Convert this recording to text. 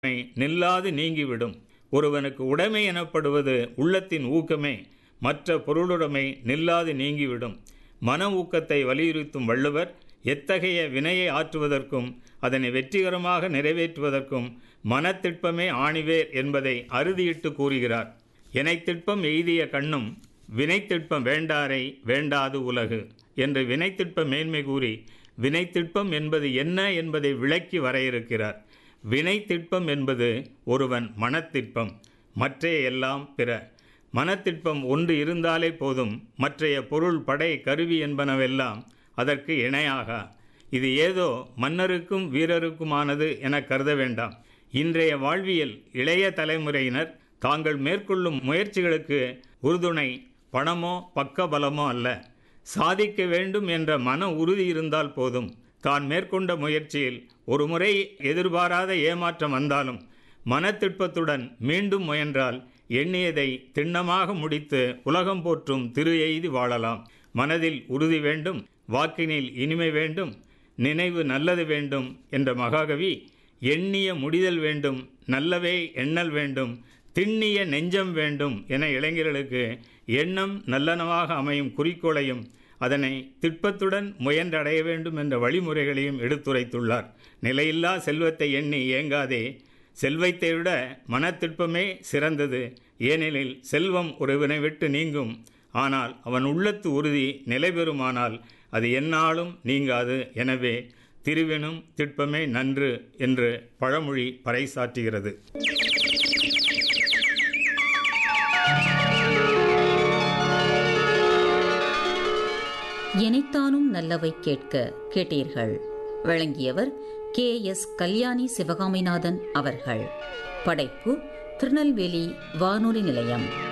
உடைமை நில்லாது நீங்கிவிடும் ஒருவனுக்கு உடைமை எனப்படுவது உள்ளத்தின் ஊக்கமே மற்ற பொருளுடைமை நில்லாது நீங்கிவிடும் மன ஊக்கத்தை வலியுறுத்தும் வள்ளுவர் எத்தகைய வினையை ஆற்றுவதற்கும் அதனை வெற்றிகரமாக நிறைவேற்றுவதற்கும் மனத்திட்பமே ஆணிவேர் என்பதை அறுதியிட்டு கூறுகிறார் எனைத்திட்பம் எய்திய கண்ணும் வினைத்திட்பம் வேண்டாரை வேண்டாது உலகு என்று வினைத்திட்ப மேன்மை கூறி வினைத்திட்பம் என்பது என்ன என்பதை விளக்கி வரையறுக்கிறார் வினைத்திட்பம் என்பது ஒருவன் மனத்திட்பம் மற்றைய எல்லாம் பிற மனத்திட்பம் ஒன்று இருந்தாலே போதும் மற்றைய பொருள் படை கருவி என்பனவெல்லாம் அதற்கு இணையாக இது ஏதோ மன்னருக்கும் வீரருக்குமானது என கருத வேண்டாம் இன்றைய வாழ்வியல் இளைய தலைமுறையினர் தாங்கள் மேற்கொள்ளும் முயற்சிகளுக்கு உறுதுணை பணமோ பக்கபலமோ அல்ல சாதிக்க வேண்டும் என்ற மன உறுதி இருந்தால் போதும் தான் மேற்கொண்ட முயற்சியில் ஒரு முறை எதிர்பாராத ஏமாற்றம் வந்தாலும் மனத்திட்பத்துடன் மீண்டும் முயன்றால் எண்ணியதை திண்ணமாக முடித்து உலகம் போற்றும் திரு எய்தி வாழலாம் மனதில் உறுதி வேண்டும் வாக்கினில் இனிமை வேண்டும் நினைவு நல்லது வேண்டும் என்ற மகாகவி எண்ணிய முடிதல் வேண்டும் நல்லவே எண்ணல் வேண்டும் திண்ணிய நெஞ்சம் வேண்டும் என இளைஞர்களுக்கு எண்ணம் நல்லனவாக அமையும் குறிக்கோளையும் அதனை திட்பத்துடன் முயன்றடைய வேண்டும் என்ற வழிமுறைகளையும் எடுத்துரைத்துள்ளார் நிலையில்லா செல்வத்தை எண்ணி ஏங்காதே செல்வத்தை விட மனத்திற்பமே சிறந்தது ஏனெனில் செல்வம் ஒருவனை விட்டு நீங்கும் ஆனால் அவன் உள்ளத்து உறுதி நிலை பெறுமானால் அது எந்நாளும் நீங்காது எனவே திருவினும் திட்பமே நன்று என்று பழமொழி பறைசாற்றுகிறது எனைத்தானும் நல்லவை கேட்க கேட்டீர்கள் வழங்கியவர் கே எஸ் கல்யாணி சிவகாமிநாதன் அவர்கள் படைப்பு திருநெல்வேலி வானொலி நிலையம்